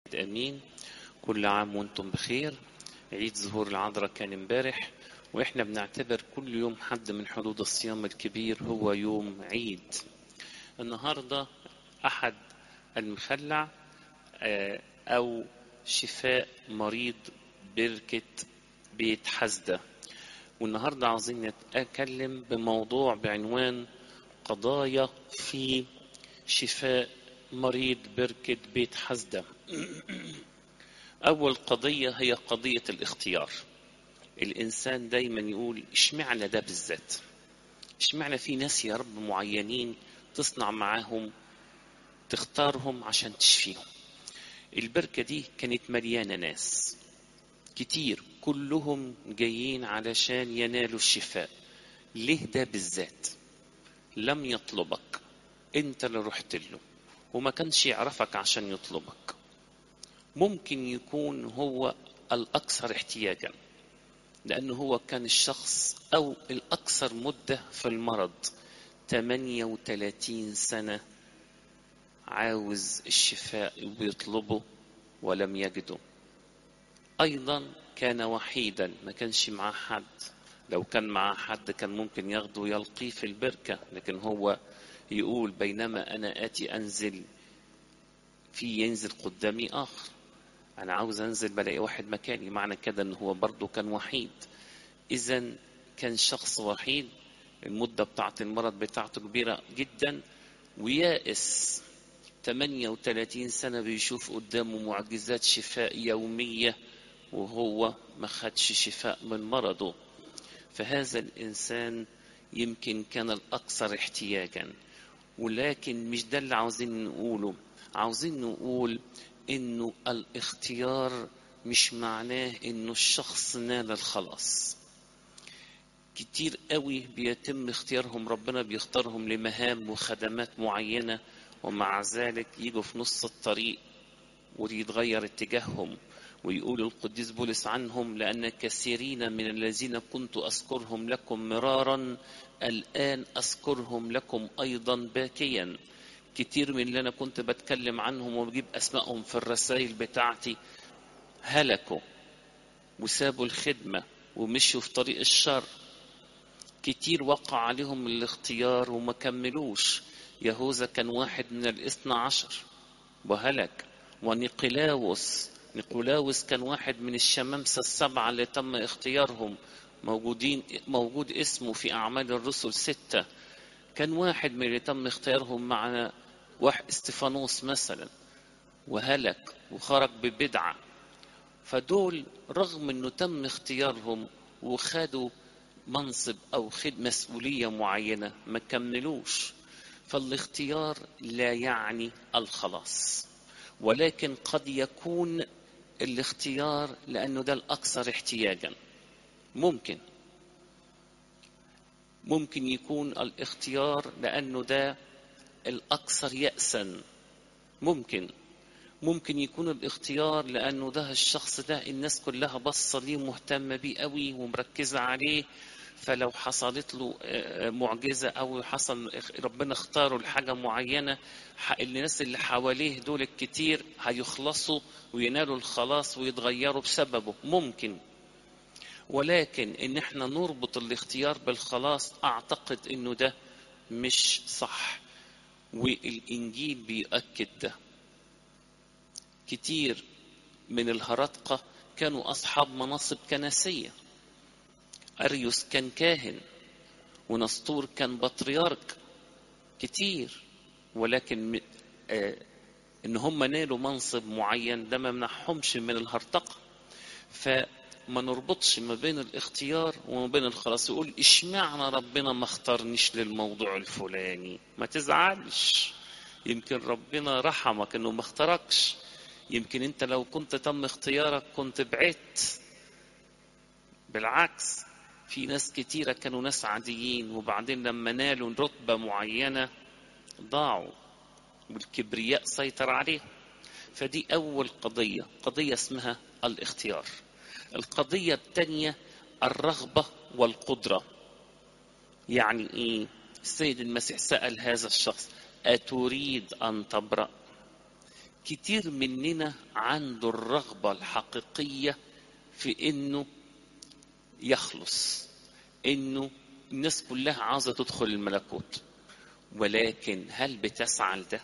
امين كل عام وانتم بخير عيد ظهور العذراء كان امبارح واحنا بنعتبر كل يوم حد من حدود الصيام الكبير هو يوم عيد النهارده احد المخلع آه، او شفاء مريض بركة بيت حزدة والنهاردة عاوزين نتكلم بموضوع بعنوان قضايا في شفاء مريض بركة بيت حزدة أول قضية هي قضية الاختيار الإنسان دايما يقول اشمعنى ده بالذات اشمعنى في ناس يا رب معينين تصنع معاهم تختارهم عشان تشفيهم البركة دي كانت مليانة ناس كتير كلهم جايين علشان ينالوا الشفاء ليه ده بالذات لم يطلبك انت اللي رحت له وما كانش يعرفك عشان يطلبك ممكن يكون هو الأكثر احتياجا لأنه هو كان الشخص أو الأكثر مدة في المرض 38 سنة عاوز الشفاء وبيطلبه ولم يجده أيضا كان وحيدا ما كانش معاه حد لو كان معاه حد كان ممكن ياخده ويلقيه في البركة لكن هو يقول بينما أنا آتي أنزل في ينزل قدامي آخر أنا عاوز أنزل بلاقي واحد مكاني معنى كده إن هو برضه كان وحيد إذا كان شخص وحيد المدة بتاعة المرض بتاعته كبيرة جدا ويائس 38 سنة بيشوف قدامه معجزات شفاء يومية وهو ما خدش شفاء من مرضه فهذا الإنسان يمكن كان الأكثر احتياجا ولكن مش ده اللي عاوزين نقوله عاوزين نقول انه الاختيار مش معناه انه الشخص نال الخلاص كتير قوي بيتم اختيارهم ربنا بيختارهم لمهام وخدمات معينة ومع ذلك يجوا في نص الطريق ويتغير اتجاههم ويقول القديس بولس عنهم لأن كثيرين من الذين كنت أذكرهم لكم مرارا الآن أذكرهم لكم أيضا باكيا كتير من اللي أنا كنت بتكلم عنهم وبجيب أسمائهم في الرسائل بتاعتي هلكوا وسابوا الخدمة ومشوا في طريق الشر كتير وقع عليهم الاختيار وما كملوش يهوذا كان واحد من الاثنى عشر وهلك ونيقلاوس نيقولاوس كان واحد من الشمامسة السبعة اللي تم اختيارهم موجودين موجود اسمه في أعمال الرسل ستة كان واحد من اللي تم اختيارهم معنا واحد استفانوس مثلا وهلك وخرج ببدعة فدول رغم انه تم اختيارهم وخدوا منصب او خد مسؤولية معينة ما كملوش فالاختيار لا يعني الخلاص ولكن قد يكون الاختيار لأنه ده الأكثر احتياجا ممكن ممكن يكون الاختيار لأنه ده الأكثر يأسا ممكن ممكن يكون الاختيار لأنه ده الشخص ده الناس كلها بصة ليه مهتمة بيه قوي ومركزة عليه فلو حصلت له معجزة أو حصل ربنا اختاره لحاجة معينة الناس اللي حواليه دول الكتير هيخلصوا وينالوا الخلاص ويتغيروا بسببه ممكن ولكن ان احنا نربط الاختيار بالخلاص اعتقد انه ده مش صح والانجيل بيؤكد ده كتير من الهرطقة كانوا اصحاب مناصب كنسيه أريوس كان كاهن ونسطور كان بطريرك كتير ولكن آه ان هم نالوا منصب معين ده ما منحهمش من الهرطقة فما نربطش ما بين الاختيار وما بين الخلاص يقول اشمعنى ربنا ما اختارنيش للموضوع الفلاني ما تزعلش يمكن ربنا رحمك انه ما اختاركش يمكن انت لو كنت تم اختيارك كنت بعدت بالعكس في ناس كتيرة كانوا ناس عاديين وبعدين لما نالوا رتبة معينة ضاعوا والكبرياء سيطر عليهم فدي أول قضية قضية اسمها الاختيار القضية الثانية الرغبة والقدرة يعني إيه السيد المسيح سأل هذا الشخص أتريد أن تبرأ كتير مننا عنده الرغبة الحقيقية في انه يخلص انه الناس كلها عاوزة تدخل الملكوت ولكن هل بتسعى لده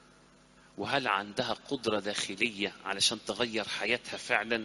وهل عندها قدرة داخلية علشان تغير حياتها فعلا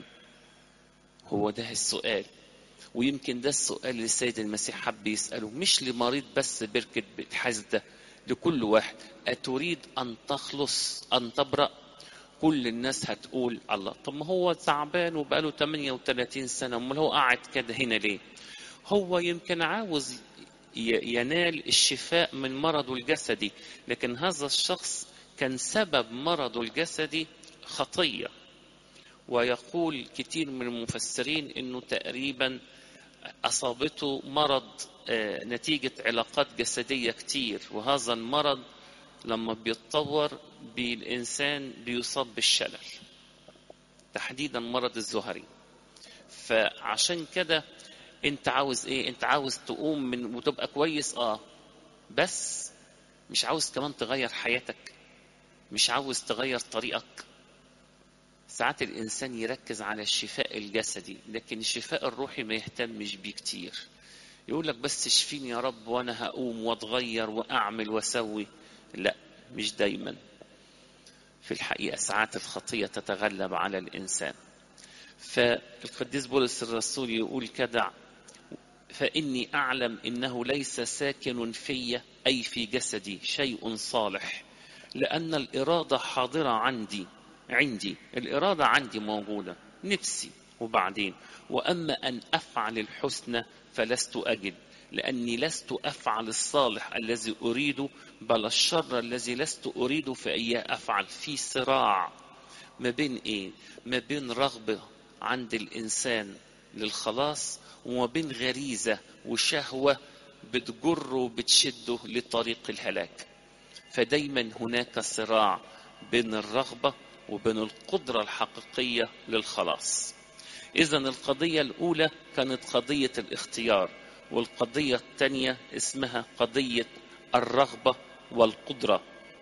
هو ده السؤال ويمكن ده السؤال اللي السيد المسيح حب يسأله مش لمريض بس بركة حزدة لكل واحد أتريد أن تخلص أن تبرأ كل الناس هتقول الله طب ما هو تعبان وبقاله 38 سنة امال هو قاعد كده هنا ليه هو يمكن عاوز ينال الشفاء من مرضه الجسدي لكن هذا الشخص كان سبب مرضه الجسدي خطية ويقول كتير من المفسرين انه تقريبا اصابته مرض نتيجة علاقات جسدية كتير وهذا المرض لما بيتطور بالإنسان بيصاب بالشلل تحديدا مرض الزهري فعشان كده انت عاوز ايه انت عاوز تقوم من وتبقى كويس اه بس مش عاوز كمان تغير حياتك مش عاوز تغير طريقك ساعات الإنسان يركز على الشفاء الجسدي لكن الشفاء الروحي ما يهتمش بيه كتير يقول لك بس اشفيني يا رب وانا هقوم واتغير واعمل واسوي لا مش دايما في الحقيقة ساعات الخطية تتغلب على الإنسان فالقديس بولس الرسول يقول كده فإني أعلم إنه ليس ساكن في أي في جسدي شيء صالح لأن الإرادة حاضرة عندي عندي الإرادة عندي موجودة نفسي وبعدين وأما أن أفعل الحسنى فلست أجد لأني لست أفعل الصالح الذي أريده بل الشر الذي لست أريده فإياه أفعل في صراع ما بين إيه؟ ما بين رغبة عند الإنسان للخلاص وما بين غريزة وشهوة بتجره وبتشده لطريق الهلاك فدايما هناك صراع بين الرغبة وبين القدرة الحقيقية للخلاص إذا القضية الأولى كانت قضية الاختيار والقضية الثانية اسمها قضية الرغبة والقدرة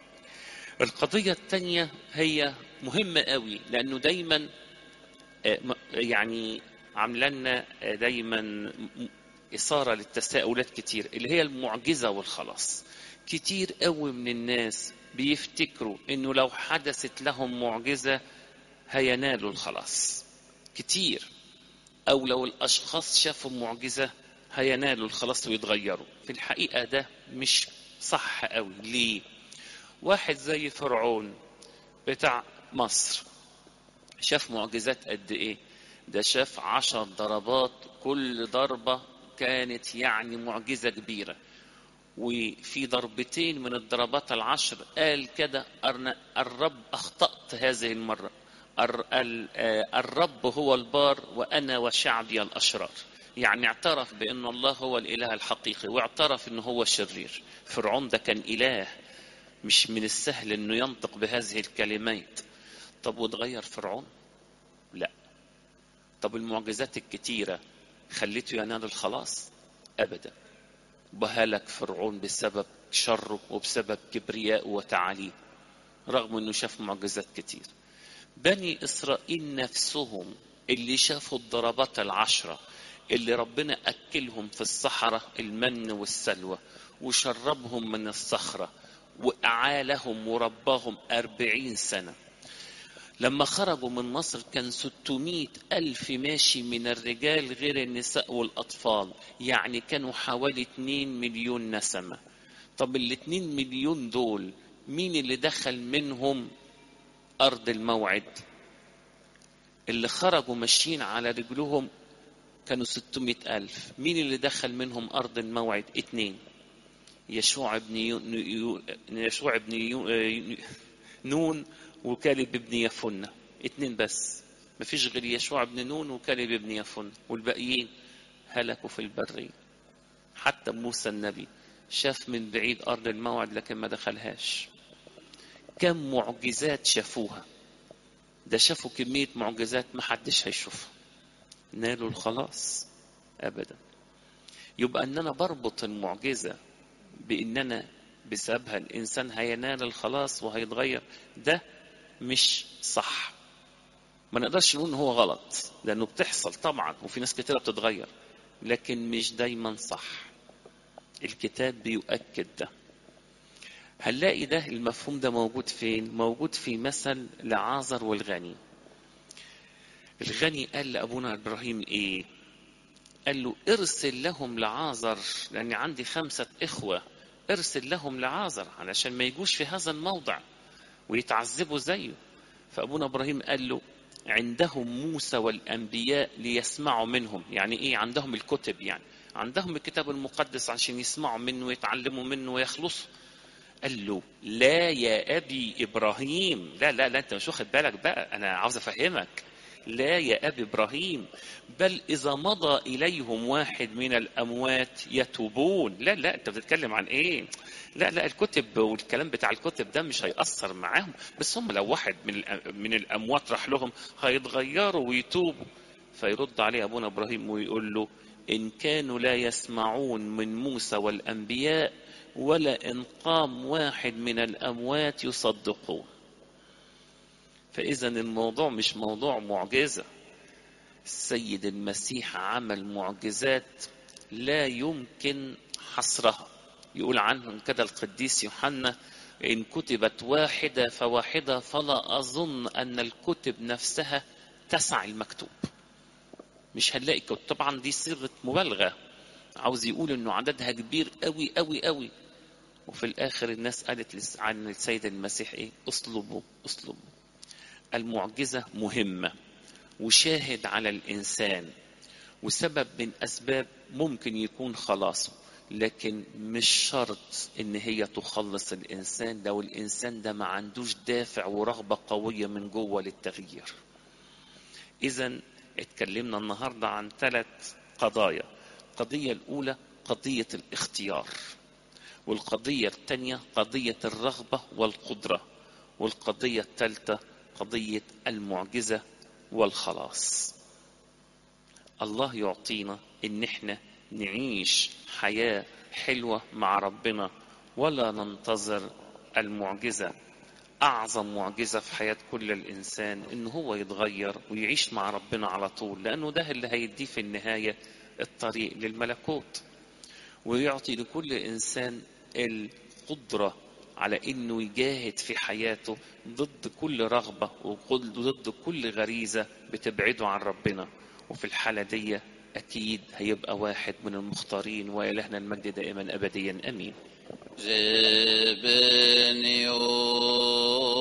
القضية الثانية هي مهمة قوي لأنه دايما يعني عاملنا دايما إثارة للتساؤلات كتير اللي هي المعجزة والخلاص كتير قوي من الناس بيفتكروا انه لو حدثت لهم معجزة هينالوا الخلاص كتير او لو الاشخاص شافوا معجزة هينالوا الخلاص ويتغيروا في الحقيقة ده مش صح قوي ليه واحد زي فرعون بتاع مصر شاف معجزات قد ايه ده شاف عشر ضربات كل ضربة كانت يعني معجزة كبيرة وفي ضربتين من الضربات العشر قال كده الرب أخطأت هذه المرة الرب هو البار وأنا وشعبي الأشرار يعني اعترف بأن الله هو الإله الحقيقي واعترف أنه هو شرير فرعون ده كان إله مش من السهل أنه ينطق بهذه الكلمات طب وتغير فرعون لا طب المعجزات الكتيرة خليته ينال الخلاص أبدا بهلك فرعون بسبب شره وبسبب كبرياء وتعاليه رغم انه شاف معجزات كتير بني اسرائيل نفسهم اللي شافوا الضربات العشرة اللي ربنا أكلهم في الصحراء المن والسلوى وشربهم من الصخرة وأعالهم ورباهم أربعين سنة لما خرجوا من مصر كان 600 ألف ماشي من الرجال غير النساء والأطفال يعني كانوا حوالي 2 مليون نسمة طب ال 2 مليون دول مين اللي دخل منهم أرض الموعد اللي خرجوا ماشيين على رجلهم كانوا 600 ألف مين اللي دخل منهم أرض الموعد اتنين يشوع ابن يو... يشوع ابن يو... نون وكالب ابن يفنة اتنين بس مفيش غير يشوع ابن نون وكالب ابن يفنة والباقيين هلكوا في البرية حتى موسى النبي شاف من بعيد أرض الموعد لكن ما دخلهاش كم معجزات شافوها ده شافوا كمية معجزات ما حدش هيشوفها نالوا الخلاص أبدا يبقى أن أنا بربط المعجزة بأن أنا بسببها الإنسان هينال الخلاص وهيتغير ده مش صح ما نقدرش نقول ان هو غلط لانه بتحصل طبعا وفي ناس كتيره بتتغير لكن مش دايما صح الكتاب بيؤكد ده هنلاقي ده المفهوم ده موجود فين موجود في مثل لعازر والغني الغني قال لابونا ابراهيم ايه قال له ارسل لهم لعازر لاني عندي خمسه اخوه ارسل لهم لعازر علشان ما يجوش في هذا الموضع ويتعذبوا زيه فابونا ابراهيم قال له عندهم موسى والانبياء ليسمعوا منهم يعني ايه عندهم الكتب يعني عندهم الكتاب المقدس عشان يسمعوا منه ويتعلموا منه ويخلصوا قال له لا يا ابي ابراهيم لا لا لا انت مش واخد بالك بقى انا عاوز افهمك لا يا ابي ابراهيم بل اذا مضى اليهم واحد من الاموات يتوبون لا لا انت بتتكلم عن ايه لا لا الكتب والكلام بتاع الكتب ده مش هيأثر معاهم بس هم لو واحد من من الاموات راح لهم هيتغيروا ويتوبوا فيرد عليه ابونا ابراهيم ويقول له ان كانوا لا يسمعون من موسى والانبياء ولا ان قام واحد من الاموات يصدقون فاذا الموضوع مش موضوع معجزه السيد المسيح عمل معجزات لا يمكن حصرها يقول عنهم كده القديس يوحنا إن كتبت واحدة فواحدة فلا أظن أن الكتب نفسها تسع المكتوب مش هنلاقي كتب طبعا دي صيغة مبالغة عاوز يقول إنه عددها كبير قوي قوي قوي وفي الآخر الناس قالت عن السيد المسيح إيه اصلبوا اصلبوا المعجزة مهمة وشاهد على الإنسان وسبب من أسباب ممكن يكون خلاصه لكن مش شرط ان هي تخلص الانسان لو الانسان ده ما عندوش دافع ورغبه قويه من جوه للتغيير اذا اتكلمنا النهارده عن ثلاث قضايا القضيه الاولى قضيه الاختيار والقضيه الثانيه قضيه الرغبه والقدره والقضيه الثالثه قضيه المعجزه والخلاص الله يعطينا ان احنا نعيش حياة حلوة مع ربنا ولا ننتظر المعجزة أعظم معجزة في حياة كل الإنسان إن هو يتغير ويعيش مع ربنا على طول لأنه ده اللي هيديه في النهاية الطريق للملكوت ويعطي لكل إنسان القدرة على إنه يجاهد في حياته ضد كل رغبة وضد كل غريزة بتبعده عن ربنا وفي الحالة دي أكيد هيبقى واحد من المختارين وإلهنا المجد دائما أبديا أمين جبني